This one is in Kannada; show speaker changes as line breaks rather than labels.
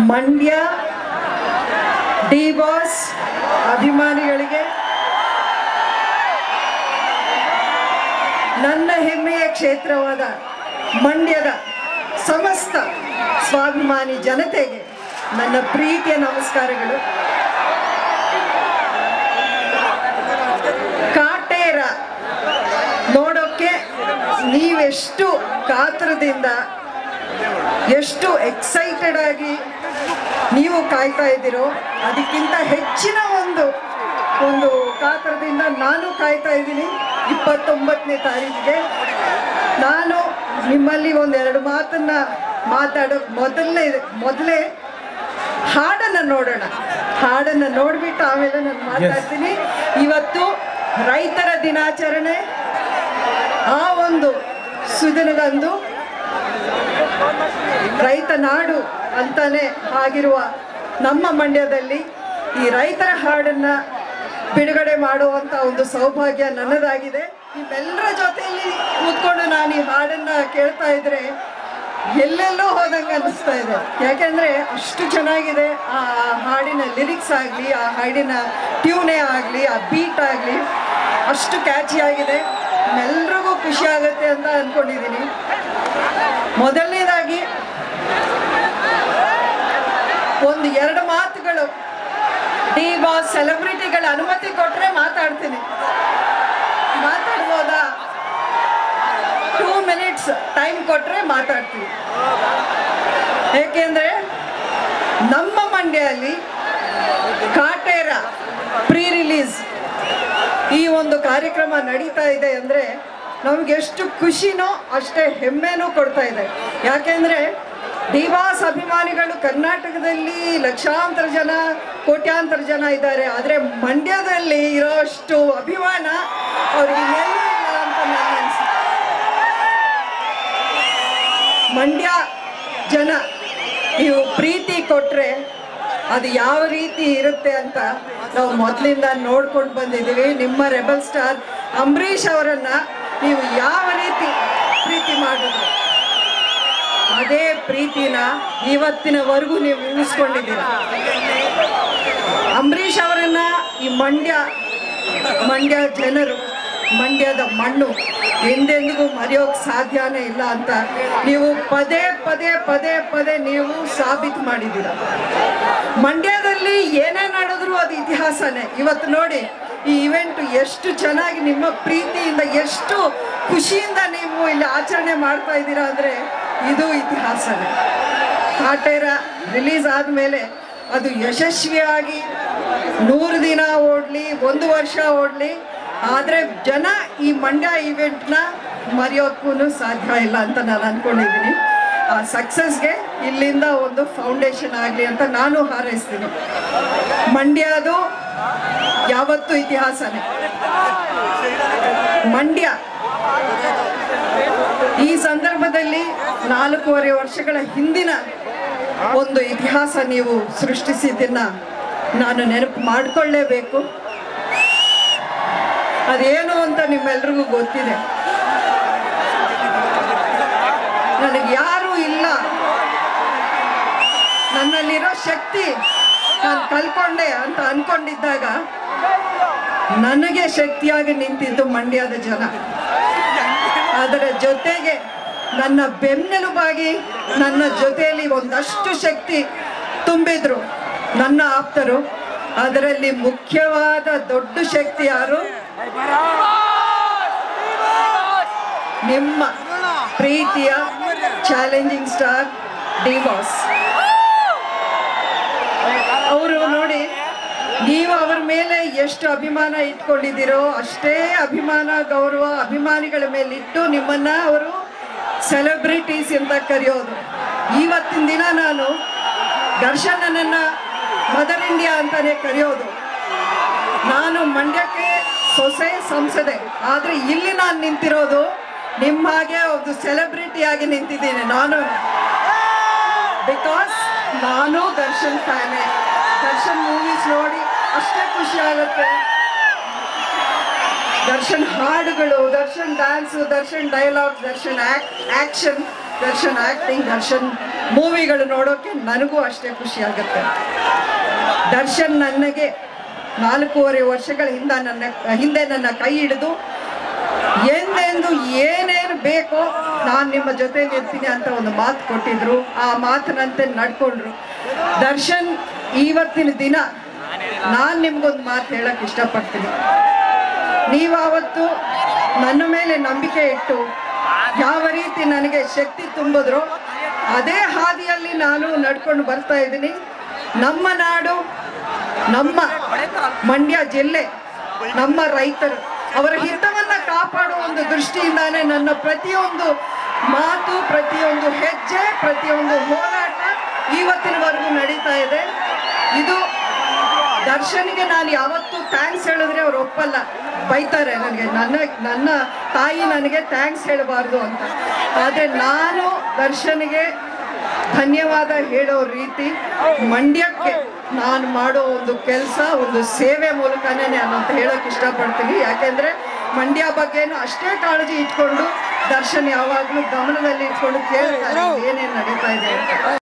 ಮಂಡ್ಯ ಡಿ ಬಾಸ್ ಅಭಿಮಾನಿಗಳಿಗೆ ನನ್ನ ಹೆಮ್ಮೆಯ ಕ್ಷೇತ್ರವಾದ ಮಂಡ್ಯದ ಸಮಸ್ತ ಸ್ವಾಭಿಮಾನಿ ಜನತೆಗೆ ನನ್ನ ಪ್ರೀತಿಯ ನಮಸ್ಕಾರಗಳು ಕಾಟೇರ ನೋಡೋಕ್ಕೆ ನೀವೆಷ್ಟು ಕಾತರದಿಂದ ಎಷ್ಟು ಎಕ್ಸೈಟೆಡ್ ಆಗಿ ನೀವು ಕಾಯ್ತಾ ಇದ್ದೀರೋ ಅದಕ್ಕಿಂತ ಹೆಚ್ಚಿನ ಒಂದು ಒಂದು ಕಾತರದಿಂದ ನಾನು ಕಾಯ್ತಾ ಇದ್ದೀನಿ ಇಪ್ಪತ್ತೊಂಬತ್ತನೇ ತಾರೀಕಿಗೆ ನಾನು ನಿಮ್ಮಲ್ಲಿ ಒಂದೆರಡು ಮಾತನ್ನ ಮಾತಾಡೋ ಮೊದಲನೇ ಮೊದಲೇ ಹಾಡನ್ನು ನೋಡೋಣ ಹಾಡನ್ನು ನೋಡ್ಬಿಟ್ಟು ಆಮೇಲೆ ನಾನು ಮಾತಾಡ್ತೀನಿ ಇವತ್ತು ರೈತರ ದಿನಾಚರಣೆ ಆ ಒಂದು ಸುದಿನದಂದು ರೈತ ನಾಡು ಅಂತಾನೆ ಆಗಿರುವ ನಮ್ಮ ಮಂಡ್ಯದಲ್ಲಿ ಈ ರೈತರ ಹಾಡನ್ನ ಬಿಡುಗಡೆ ಮಾಡುವಂತ ಒಂದು ಸೌಭಾಗ್ಯ ನನ್ನದಾಗಿದೆ ನಿಮ್ಮೆಲ್ಲರ ಜೊತೆಯಲ್ಲಿ ಕೂತ್ಕೊಂಡು ನಾನು ಈ ಹಾಡನ್ನ ಕೇಳ್ತಾ ಇದ್ರೆ ಎಲ್ಲೆಲ್ಲೋ ಹೋದಂಗೆ ಅನಿಸ್ತಾ ಇದೆ ಯಾಕೆಂದ್ರೆ ಅಷ್ಟು ಚೆನ್ನಾಗಿದೆ ಆ ಹಾಡಿನ ಲಿರಿಕ್ಸ್ ಆಗಲಿ ಆ ಹಾಡಿನ ಟ್ಯೂನೇ ಆಗಲಿ ಆ ಬೀಟ್ ಆಗಲಿ ಅಷ್ಟು ಕ್ಯಾಚಿ ಆಗಿದೆ ಎಲ್ರಿಗೂ ಖುಷಿ ಆಗುತ್ತೆ ಅಂತ ಅಂದ್ಕೊಂಡಿದ್ದೀನಿ ಮೊದಲನೇದಾಗಿ ಒಂದು ಎರಡು ಮಾತುಗಳು ಡಿ ಬಾಸ್ ಸೆಲೆಬ್ರಿಟಿಗಳ ಅನುಮತಿ ಕೊಟ್ಟರೆ ಮಾತಾಡ್ತೀನಿ ಮಾತಾಡ್ಬೋದಾ ಟೂ ಮಿನಿಟ್ಸ್ ಟೈಮ್ ಕೊಟ್ಟರೆ ಮಾತಾಡ್ತೀನಿ ಏಕೆಂದರೆ ನಮ್ಮ ಮಂಡ್ಯಲ್ಲಿ ಕಾಟೇರ ಪ್ರೀ ರಿಲೀಸ್ ಈ ಒಂದು ಕಾರ್ಯಕ್ರಮ ನಡೀತಾ ಇದೆ ಅಂದರೆ ನಮ್ಗೆ ಎಷ್ಟು ಖುಷಿನೋ ಅಷ್ಟೇ ಹೆಮ್ಮೆನೂ ಕೊಡ್ತಾ ಇದೆ ಯಾಕೆಂದರೆ ದಿವಾಸ್ ಅಭಿಮಾನಿಗಳು ಕರ್ನಾಟಕದಲ್ಲಿ ಲಕ್ಷಾಂತರ ಜನ ಕೋಟ್ಯಾಂತರ ಜನ ಇದ್ದಾರೆ ಆದರೆ ಮಂಡ್ಯದಲ್ಲಿ ಇರೋಷ್ಟು ಅಭಿಮಾನ ಅವ್ರಿಗೆ ಎಲ್ಲೂ ಇಲ್ಲ ಅಂತ ನನ್ನ ಅನಿಸಿಕೆ ಮಂಡ್ಯ ಜನ ನೀವು ಪ್ರೀತಿ ಕೊಟ್ಟರೆ ಅದು ಯಾವ ರೀತಿ ಇರುತ್ತೆ ಅಂತ ನಾವು ಮೊದಲಿಂದ ನೋಡ್ಕೊಂಡು ಬಂದಿದ್ದೀವಿ ನಿಮ್ಮ ರೆಬಲ್ ಸ್ಟಾರ್ ಅಂಬರೀಷ್ ಅವರನ್ನ ನೀವು ಯಾವ ರೀತಿ ಪ್ರೀತಿ ಮಾಡಿದ್ರು ಅದೇ ಪ್ರೀತಿನ ಇವತ್ತಿನವರೆಗೂ ನೀವು ಉಳಿಸ್ಕೊಂಡಿದ್ದೀರ ಅಂಬರೀಷ್ ಅವರನ್ನ ಈ ಮಂಡ್ಯ ಮಂಡ್ಯ ಜನರು ಮಂಡ್ಯದ ಮಣ್ಣು ಎಂದೆಂದಿಗೂ ಮರೆಯೋಕೆ ಸಾಧ್ಯನೇ ಇಲ್ಲ ಅಂತ ನೀವು ಪದೇ ಪದೇ ಪದೇ ಪದೇ ನೀವು ಸಾಬೀತು ಮಾಡಿದ್ದೀರ ಮಂಡ್ಯದಲ್ಲಿ ಏನೇ ನಡೆದ್ರು ಅದು ಇತಿಹಾಸನೇ ಇವತ್ತು ನೋಡಿ ಈ ಇವೆಂಟ್ ಎಷ್ಟು ಚೆನ್ನಾಗಿ ನಿಮ್ಮ ಪ್ರೀತಿಯಿಂದ ಎಷ್ಟು ಖುಷಿಯಿಂದ ನೀವು ಇಲ್ಲಿ ಆಚರಣೆ ಮಾಡ್ತಾ ಇದ್ದೀರಾ ಅಂದರೆ ಇದು ಇತಿಹಾಸನೇ ಕಾಟೇರ ರಿಲೀಸ್ ಆದಮೇಲೆ ಅದು ಯಶಸ್ವಿಯಾಗಿ ನೂರು ದಿನ ಓಡಲಿ ಒಂದು ವರ್ಷ ಓಡಲಿ ಆದರೆ ಜನ ಈ ಮಂಡ್ಯ ಇವೆಂಟ್ನ ಮರೆಯೋಕ್ಕೂ ಸಾಧ್ಯ ಇಲ್ಲ ಅಂತ ನಾನು ಅಂದ್ಕೊಂಡಿದ್ದೀನಿ ಆ ಸಕ್ಸಸ್ಗೆ ಇಲ್ಲಿಂದ ಒಂದು ಫೌಂಡೇಶನ್ ಆಗಲಿ ಅಂತ ನಾನು ಹಾರೈಸ್ತೀನಿ ಮಂಡ್ಯದು ಯಾವತ್ತೂ ಇತಿಹಾಸನೇ ಮಂಡ್ಯ ಈ ಸಂದರ್ಭದಲ್ಲಿ ನಾಲ್ಕೂವರೆ ವರ್ಷಗಳ ಹಿಂದಿನ ಒಂದು ಇತಿಹಾಸ ನೀವು ಸೃಷ್ಟಿಸಿದ್ದನ್ನ ನಾನು ನೆನಪು ಮಾಡಿಕೊಳ್ಳೇಬೇಕು ಅದೇನು ಅಂತ ನಿಮ್ಮೆಲ್ರಿಗೂ ಗೊತ್ತಿದೆ ನನಗೆ ಯಾರೂ ಇಲ್ಲ ನನ್ನಲ್ಲಿರೋ ಶಕ್ತಿ ನಾನು ಕಲ್ಕೊಂಡೆ ಅಂತ ಅನ್ಕೊಂಡಿದ್ದಾಗ ನನಗೆ ಶಕ್ತಿಯಾಗಿ ನಿಂತಿದ್ದು ಮಂಡ್ಯದ ಜನ ಅದರ ಜೊತೆಗೆ ನನ್ನ ಬೆನ್ನೆಲುಬಾಗಿ ನನ್ನ ಜೊತೆಯಲ್ಲಿ ಒಂದಷ್ಟು ಶಕ್ತಿ ತುಂಬಿದ್ರು ನನ್ನ ಆಪ್ತರು ಅದರಲ್ಲಿ ಮುಖ್ಯವಾದ ದೊಡ್ಡ ಶಕ್ತಿ ಯಾರು ನಿಮ್ಮ ಪ್ರೀತಿಯ ಚಾಲೆಂಜಿಂಗ್ ಸ್ಟಾರ್ ಡಿವಾಸ್ ಅವರು ನೋಡಿ ನೀವು ಅವರ ಮೇಲೆ ಎಷ್ಟು ಅಭಿಮಾನ ಇಟ್ಕೊಂಡಿದ್ದೀರೋ ಅಷ್ಟೇ ಅಭಿಮಾನ ಗೌರವ ಅಭಿಮಾನಿಗಳ ಮೇಲೆ ಇಟ್ಟು ನಿಮ್ಮನ್ನ ಅವರು ಸೆಲೆಬ್ರಿಟೀಸ್ ಅಂತ ಕರೆಯೋದು ಇವತ್ತಿನ ದಿನ ನಾನು ದರ್ಶನ್ ನನ್ನನ್ನು ಮದರ್ ಇಂಡಿಯಾ ಅಂತಾನೆ ಕರೆಯೋದು ನಾನು ಮಂಡ್ಯಕ್ಕೆ ಸೊಸೆ ಸಂಸದೆ ಆದರೆ ಇಲ್ಲಿ ನಾನು ನಿಂತಿರೋದು ನಿಮ್ಮ ಹಾಗೆ ಒಂದು ಸೆಲೆಬ್ರಿಟಿಯಾಗಿ ನಿಂತಿದ್ದೀನಿ ನಾನು ಬಿಕಾಸ್ ನಾನು ದರ್ಶನ್ ಫ್ಯಾನೆ ದರ್ಶನ್ ಮೂವೀಸ್ ನೋಡಿ ಅಷ್ಟೇ ಖುಷಿ ಆಗುತ್ತೆ ದರ್ಶನ್ ಹಾಡುಗಳು Darshan dance Darshan dialogue Darshan action Darshan acting Darshan ಮೂವಿಗಳು ನೋಡೋಕ್ಕೆ ನನಗೂ ಅಷ್ಟೇ ಖುಷಿ ಆಗುತ್ತೆ ದರ್ಶನ್ ನನಗೆ ನಾಲ್ಕೂವರೆ ವರ್ಷಗಳ ಹಿಂದ ನನ್ನ ಹಿಂದೆ ನನ್ನ ಕೈ ಹಿಡಿದು ಎಂದೆಂದು ಏನೇನು ಬೇಕೋ ನಾನು ನಿಮ್ಮ ಜೊತೆಲಿ ಇರ್ತೀನಿ ಅಂತ ಒಂದು ಮಾತು ಕೊಟ್ಟಿದ್ರು ಆ ಮಾತಿನಂತೆ ನಡ್ಕೊಂಡ್ರು ದರ್ಶನ್ ಇವತ್ತಿನ ದಿನ ನಾನು ನಿಮ್ಗೊಂದು ಮಾತು ಹೇಳಕ್ ಇಷ್ಟಪಡ್ತೀನಿ ನೀವಾವತ್ತು ನನ್ನ ಮೇಲೆ ನಂಬಿಕೆ ಇಟ್ಟು ಯಾವ ರೀತಿ ನನಗೆ ಶಕ್ತಿ ತುಂಬಿದ್ರೋ ಅದೇ ಹಾದಿಯಲ್ಲಿ ನಾನು ನಡ್ಕೊಂಡು ಬರ್ತಾ ಇದ್ದೀನಿ ನಮ್ಮ ನಾಡು ನಮ್ಮ ಮಂಡ್ಯ ಜಿಲ್ಲೆ ನಮ್ಮ ರೈತರು ಅವರ ಹಿತವನ್ನ ಕಾಪಾಡುವ ಒಂದು ದೃಷ್ಟಿಯಿಂದಾನೇ ನನ್ನ ಪ್ರತಿಯೊಂದು ಮಾತು ಪ್ರತಿಯೊಂದು ಹೆಜ್ಜೆ ಪ್ರತಿಯೊಂದು ಹೋರಾಟ ಇವತ್ತಿನವರೆಗೂ ನಡೀತಾ ಇದೆ ಇದು ದರ್ಶನ್ಗೆ ನಾನು ಯಾವತ್ತೂ ಥ್ಯಾಂಕ್ಸ್ ಹೇಳಿದ್ರೆ ಅವ್ರು ಒಪ್ಪಲ್ಲ ಬೈತಾರೆ ನನಗೆ ನನ್ನ ನನ್ನ ತಾಯಿ ನನಗೆ ಥ್ಯಾಂಕ್ಸ್ ಹೇಳಬಾರ್ದು ಅಂತ ಆದರೆ ನಾನು ದರ್ಶನ್ಗೆ ಧನ್ಯವಾದ ಹೇಳೋ ರೀತಿ ಮಂಡ್ಯಕ್ಕೆ ನಾನು ಮಾಡೋ ಒಂದು ಕೆಲಸ ಒಂದು ಸೇವೆ ಮೂಲಕನೇ ನಾನು ಅಂತ ಹೇಳೋಕೆ ಇಷ್ಟಪಡ್ತೀನಿ ಯಾಕೆಂದರೆ ಮಂಡ್ಯ ಬಗ್ಗೆನೂ ಅಷ್ಟೇ ಕಾಳಜಿ ಇಟ್ಕೊಂಡು ದರ್ಶನ್ ಯಾವಾಗಲೂ ಗಮನದಲ್ಲಿ ಇಟ್ಕೊಂಡು ಕೇಳ್ತಾರೆ ಏನೇನು ನಡೀತಾ ಇದೆ ಅಂತ